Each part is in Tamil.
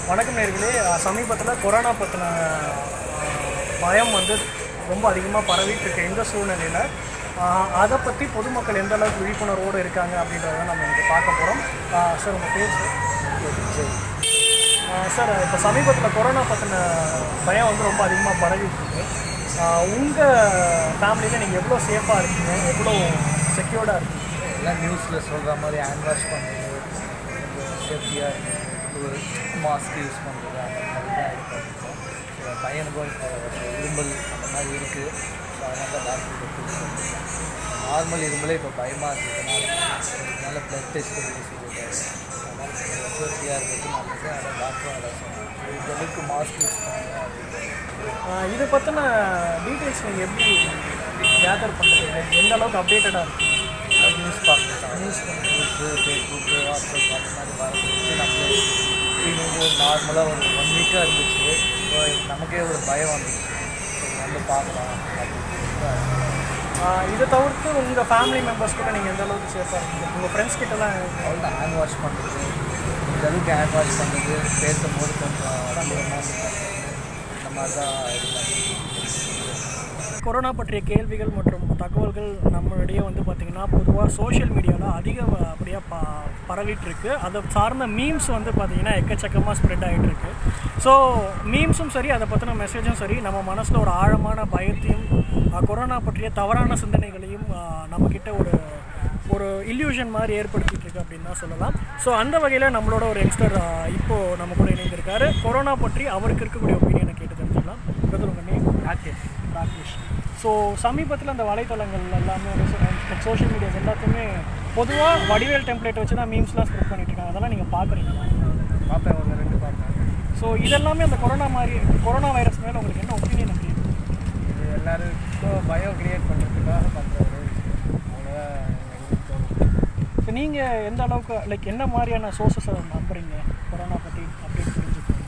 வணக்கம் நேர்களே சமீபத்தில் கொரோனா பற்றின பயம் வந்து ரொம்ப அதிகமாக பரவிட்டு இருக்க இந்த சூழ்நிலையில் அதை பற்றி பொதுமக்கள் எந்த அளவுக்கு விழிப்புணர்வோடு இருக்காங்க அப்படின்றத நம்ம இன்றைக்கி பார்க்க போகிறோம் சார் உங்கள் பேர் சார் சார் இப்போ சமீபத்தில் கொரோனா பற்றின பயம் வந்து ரொம்ப அதிகமாக பரவிட்டு இருக்கு உங்கள் ஃபேமிலியில் நீங்கள் எவ்வளோ சேஃபாக இருக்கீங்க எவ்வளோ செக்யூர்டாக இருக்கீங்க எல்லாம் நியூஸில் சொல்கிற மாதிரி ஹேண்ட் வாஷ் பண்ணுறது கொஞ்சம் சேஃப்டியாக இருக்குது மாஸ்க் யூஸ் பண்ணுறது அந்த மாதிரி தான் இது பண்ணிருக்கோம் ஸோ பையனுக்கும் இப்போ இருமல் அந்த மாதிரி இருக்குது ஸோ அதனால தான் டாக்டர் நார்மல் இருமலே இப்போ பயமாக இருக்கிறதுனால அதனால ப்ளட் டெஸ்ட் பண்ணி சொல்லிட்டாரு அதனால் சேஃப்டியாக இருக்கிறது நல்லது அதனால் டாக்டரும் அதை சொன்னாங்க இந்த அளவுக்கு மாஸ்க் யூஸ் பண்ணுங்க அப்படின்னு ஆஹ் இதை பற்றின டீட்டெயில்ஸ் நீங்கள் எப்படி கேதர் பண்ணுறீங்க எந்த அளவுக்கு அப்டேட்டடாக இருக்கீங்க நியூஸ் பார்க்கலாம் நியூஸ் நியூஸு ஃபேஸ்புக்கு வாட்ஸ்அப் அந்த மாதிரி வரது நம்மளே ஃபீலிங்கு நார்மலாக ஒரு ஒன் வீக்காக இருந்துச்சு இப்போ நமக்கே ஒரு பயம் வந்துச்சு ஸோ வந்து பார்க்கலாம் அப்படின்னு சொல்லிட்டு ஆஹ் இதை தவிர்த்து உங்கள் ஃபேமிலி மெம்பர்ஸ் கூட நீங்கள் எந்த அளவுக்கு சேஃபாக இருக்கீங்க உங்கள் ஃப்ரெண்ட்ஸ் கிட்டலாம் அவ்வளோ ஹேண்ட் வாஷ் பண்ணுறது இந்த அளவுக்கு ஹேண்ட் வாஷ் பண்ணுறது பேசும்போது கொஞ்சம் அதிகமாக இந்த மாதிரி தான் இது பண்ணி கொரோனா பற்றிய கேள்விகள் மற்றும் தகவல்கள் நம்மளிடையே வந்து பார்த்திங்கன்னா பொதுவாக சோஷியல் மீடியாவில் அதிகப்படியாக ப பரவிட்டு இருக்கு அதை சார்ந்த மீம்ஸ் வந்து பார்த்திங்கன்னா எக்கச்சக்கமாக ஸ்ப்ரெட் ஆகிட்டு இருக்கு ஸோ மீம்ஸும் சரி அதை பற்றின மெசேஜும் சரி நம்ம மனசில் ஒரு ஆழமான பயத்தையும் அஹ், கொரோனா பற்றிய தவறான சிந்தனைகளையும் அஹ், நம்மக்கிட்ட ஒரு ஒரு இல்யூஷன் மாதிரி ஏற்படுத்திட்டு இருக்கு அப்படின்னு தான் சொல்லலாம் ஸோ அந்த வகையில் நம்மளோட ஒரு யங்ஸ்டர் இப்போது நம்ம கூட இணைந்திருக்காரு கொரோனா பற்றி அவருக்கு இருக்கக்கூடிய ஒப்பீனியனை கேட்டு தெரிஞ்சுக்கலாம் பிரதர் உங்கள் நேம் ராகேஷ் ராகேஷ் ஸோ சமீபத்தில் அந்த வலைத்தளங்கள் எல்லாமே வந்து சோஷியல் மீடியாஸ் எல்லாத்தையுமே பொதுவாக வடிவேல் டெம்ப்ளேட் வச்சு தான் மீம்ஸ்லாம் ஸ்ப்ரெட் பண்ணிட்டு இருக்காங்க அதெல்லாம் நீங்கள் பார்க்குறீங்களா பார்ப்பேன் ஒன்று ரெண்டு பார்ப்பேன் ஸோ இதெல்லாமே அந்த கொரோனா மாதிரி கொரோனா வைரஸ் மேலே உங்களுக்கு என்ன ஒப்பீனியன் இருக்கு இது எல்லாருக்கும் பயம் கிரியேட் பண்ணுறதுக்காக பண்ணுற ஒரு விஷயம் அவ்வளோதான் எனக்கு தோணுது ஸோ நீங்கள் எந்த அளவுக்கு லைக் என்ன மாதிரியான சோர்ஸஸை நம்புறீங்க கொரோனா பற்றி அப்டேட் தெரிஞ்சுக்கணும்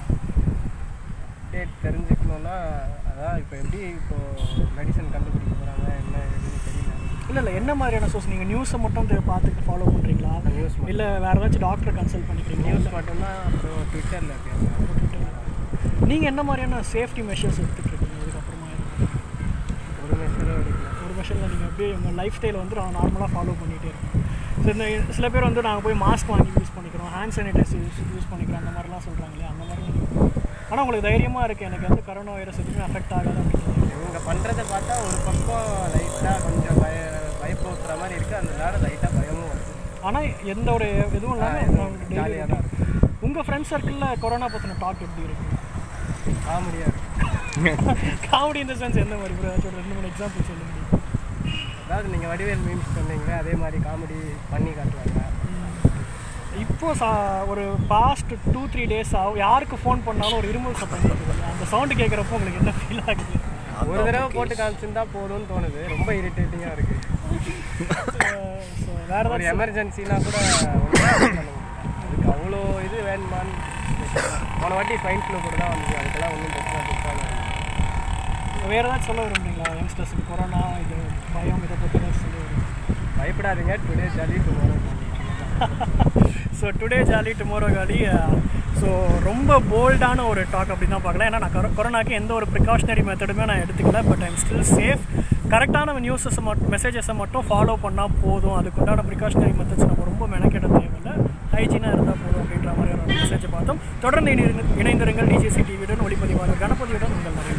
டேட் தெரிஞ்சுக்கணுன்னா அதான் இப்போ எப்படி இப்போ மெடிசன் கண்டுபிடிக்க போகிறாங்க என்ன ஏதுன்னு தெரியல இல்லை இல்லை என்ன மாதிரியான சோர்ஸ் நீங்கள் நியூஸை மட்டும் தெ- பார்த்துட்டு ஃபாலோ பண்ணுறீங்களா நியூஸ் இல்லை வேறு ஏதாச்சும் டாக்டரை கன்சல்ட் பண்ணிக்கிறீங்களா நியூஸ் மட்டும்தான் அப்புறம் ட்விட்டரில் பேசுகிறேன் நீங்கள் என்ன மாதிரியான சேஃப்டி மெஷர்ஸ் எடுத்துகிட்டு இருக்கீங்க இதுக்கப்புறமா ஒரு மெஷரும் எடுக்கல ஒரு மெஷரில் நீங்கள் அப்படியே உங்கள் லைஃப் ஸ்டைலை வந்து நார்மலாக ஃபாலோ பண்ணிகிட்டே இருக்கோம் ஸோ இந்த சில பேர் வந்து நாங்கள் போய் மாஸ்க் வாங்கி யூஸ் பண்ணிக்கிறோம் ஹேண்ட் சானிடைசர் யூஸ் யூஸ் பண்ணிக்கிறோம் அந்த மாதிரிலாம் சொல்கிறாங்க இல்லையா அந்த மாதிரி ஆனால் உங்களுக்கு தைரியமாக இருக்குது எனக்கு வந்து கரோனா வைரஸ் எதுவுமே அஃபெக்ட் ஆகாது அப்படின்னு இவங்க பண்ணுறத பார்த்தா ஒரு பக்கம் லைட்டாக கொஞ்சம் பய பயப்படுத்துற மாதிரி இருக்குது அதனால லைட்டாக பயமும் வருது ஆனால் எந்த ஒரு இதுவும் ஜாலியாக இல்லாமல் தான் இருக்குது உங்கள் ஃப்ரெண்ட்ஸ் சர்க்கிளில் கொரோனா பற்றின டாக் எப்படி இருக்கு காமெடியாக இருக்குது காமெடி இந்த சென்ஸ் எந்த மாதிரி ப்ரோ ஏதாச்சும் ஒரு ரெண்டு மூணு எக்ஸாம்பிள் சொல்ல முடியும் அதாவது நீங்கள் வடிவேல் மீம்ஸ் சொன்னீங்களே அதே மாதிரி காமெடி பண்ணி காட்டுவாங்க இப்போ சா ஒரு பாஸ்ட் டூ த்ரீ டேஸ் ஆகும் யாருக்கு ஃபோன் பண்ணாலும் ஒரு இருமல் சத்தம் கேட்குது அந்த சவுண்டு கேட்குறப்போ உங்களுக்கு என்ன ஃபீல் ஆகுது ஒரு தடவை போட்டு காமிச்சிருந்தா போதும்னு தோணுது ரொம்ப இரிட்டேட்டிங்காக இருக்குது ஸோ வேறு ஒரு ஏதாச்சும் எமர்ஜென்சினா கூட ஒண்ணுமே பண்ண முடியல. அதுக்கு அவ்வளோ இது வேணுமான்னு போன வாட்டி ஃபைன் ஃப்ளூ கூட தான் வந்துச்சு அதுக்கெல்லாம் ஒன்றும் பிரச்சனை கொடுத்தாங்க வேறு ஏதாச்சும் சொல்ல விரும்புறீங்களா யங்ஸ்டர்ஸுக்கு கொரோனா இது பயம் இதை பற்றி ஏதாச்சும் சொல்ல விரும்புறீங்களா பயப்படாதீங்க today jolly tomorrow so today jolly tomorrow காலி ஸோ ரொம்ப போல்டான ஒரு டாக் அப்படின்னு தான் பார்க்கலாம் ஏன்னா நான் கொரோ கொரோனாக்கு எந்த ஒரு ப்ரிகாஷனரி மெத்தடுமே நான் எடுத்துக்கல பட் ஐம் ஸ்டில் சேஃப் கரெக்டான நியூஸஸ் மட்டும் மெசேஜஸை மட்டும் ஃபாலோ பண்ணால் போதும் அதுக்குண்டான ப்ரிகாஷனரி மெத்தட்ஸ் நம்ம ரொம்ப மெனக்கெட தேவையில்லை ஹைஜீனாக இருந்தால் போதும் அப்படின்ற மாதிரியான மெசேஜை பார்த்தோம் தொடர்ந்து இணை- இணைந்திருங்கள் டிஜிசி டிவியுடன் ஒளிப்பதிவாளர் கணபதியுடன் உங்கள் நிறைய